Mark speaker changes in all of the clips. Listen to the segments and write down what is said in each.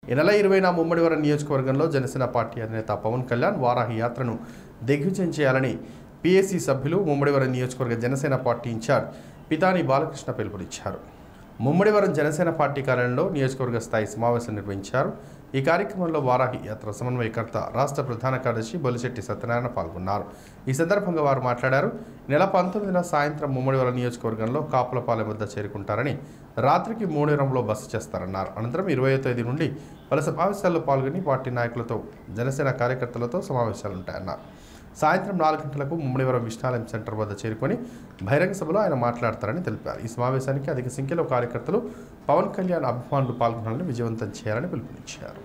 Speaker 1: ఈ నెల ఇరవైన ముమ్మడివరం నియోజకవర్గంలో జనసేన పార్టీ అధినేత పవన్ కళ్యాణ్ వారాహి యాత్రను దిగ్విజయం చేయాలని పీఏసీ సభ్యులు ముమ్మడివరం నియోజకవర్గ జనసేన పార్టీ ఇన్ఛార్జ్ పితాని బాలకృష్ణ పిలుపునిచ్చారు ముమ్మడివరం జనసేన పార్టీ కార్యాలయంలో నియోజకవర్గ స్థాయి సమావేశం నిర్వహించారు ఈ కార్యక్రమంలో వారాహి యాత్ర సమన్వయకర్త రాష్ట్ర ప్రధాన కార్యదర్శి బొలిశెట్టి సత్యనారాయణ పాల్గొన్నారు ఈ సందర్భంగా వారు మాట్లాడారు నెల పంతొమ్మిదిన సాయంత్రం ముమ్మడివరం నియోజకవర్గంలో కాపులపాలెం వద్ద చేరుకుంటారని రాత్రికి మూడేరంలో బస చేస్తారన్నారు అనంతరం ఇరవయో తేదీ నుండి పలు సమావేశాల్లో పాల్గొని పార్టీ నాయకులతో జనసేన కార్యకర్తలతో సమావేశాలుంటాయన్నారు సాయంత్రం నాలుగు గంటలకు ముమ్మడివరం విష్ణాలయం సెంటర్ వద్ద చేరుకొని బహిరంగ సభలో ఆయన మాట్లాడతారని తెలిపారు ఈ సమావేశానికి అధిక సంఖ్యలో కార్యకర్తలు పవన్ కళ్యాణ్ అభిమానులు పాల్గొనాలని విజయవంతం చేయాలని పిలుపునిచ్చారు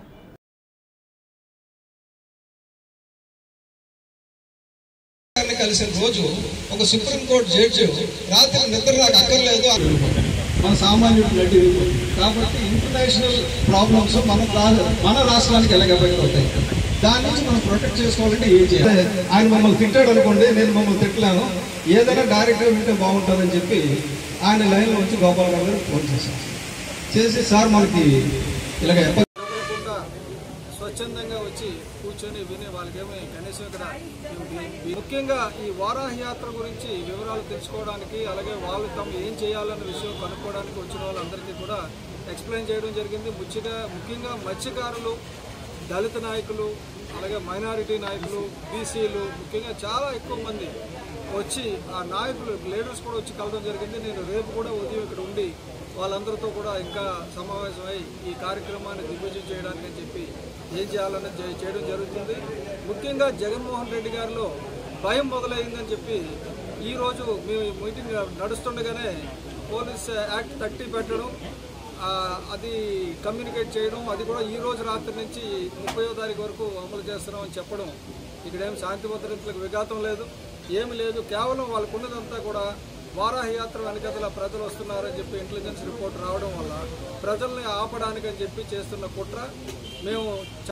Speaker 2: గారిని కలిసిన రోజు ఒక సుప్రీంకోర్టు జడ్జి రాత్రి నిద్ర నాకు అక్కర్లేదు అని మన సామాన్యుడు బ్లడ్ ఇరిగిపోతుంది. కాబట్టి ఇంటర్నేషనల్ ప్రాబ్లమ్స్ మన రా- మన రాష్ట్రానికి ఎలాగ ఎఫెక్ట్ అవుతాయి దాని నుంచి మనం ప్రొటెక్ట్ చేసుకోవాలంటే ఏం చేయాలి ఆయన మమ్మల్ని తిట్టాడు అనుకోండి నేను మమ్మల్ని తిట్టలేను ఏదైనా డైరెక్ట్గా వింటే బాగుంటుందని చెప్పి ఆయన లైన్లో వచ్చి గోపాల్ గారు గారికి ఫోన్ చేశాను చేసి సార్ మనకి ఇలాగ ఎప్ప-
Speaker 3: తప్పకుండా స్వచ్ఛందంగా వచ్చి కూర్చొని విని వాళ్ళకేమి కనీసం ఇక్కడ ముఖ్యంగా ఈ వారాహి యాత్ర గురించి వివరాలు తెలుసుకోవడానికి అలాగే వాళ్ళు తాము ఏం చేయాలన్న విషయం కనుక్కోవడానికి వచ్చిన వాళ్ళందరికీ కూడా ఎక్స్ప్లెయిన్ చేయడం జరిగింది ముఖ్యంగా ముఖ్యంగా మత్స్యకారులు దళిత నాయకులు అలాగే మైనారిటీ నాయకులు బీసీలు ముఖ్యంగా చాలా ఎక్కువ మంది వచ్చి ఆ నాయకులు లీడర్స్ కూడా వచ్చి కలవడం జరిగింది నేను రేపు కూడా ఉదయం ఇక్కడ ఉండి వాళ్ళందరితో కూడా ఇంకా సమావేశమై ఈ కార్యక్రమాన్ని దిగ్విజయం చేయడానికి అని చెప్పి ఏం చేయాలన్నది చే- చేయడం జరుగుతుంది ముఖ్యంగా జగన్మోహన్ రెడ్డి గారిలో భయం మొదలైందని చెప్పి ఈరోజు మేము మీటింగ్ నడుస్తుండగానే పోలీస్ యాక్ట్ థర్టీ పెట్టడం ఆ, అది కమ్యూనికేట్ చేయడం అది కూడా ఈ రోజు రాత్రి నుంచి ముప్పయో తారీఖు వరకు అమలు చేస్తున్నాం అని చెప్పడం ఇక్కడేం శాంతి భద్రతలకు విఘాతం లేదు ఏమి లేదు కేవలం వాళ్ళకు ఉన్నదంతా కూడా వారాహి యాత్ర వెనకతల ప్రజలు వస్తున్నారని చెప్పి ఇంటెలిజెన్స్ రిపోర్ట్ రావడం వల్ల ప్రజల్ని ఆపడానికి అని చెప్పి చేస్తున్న కుట్ర మేము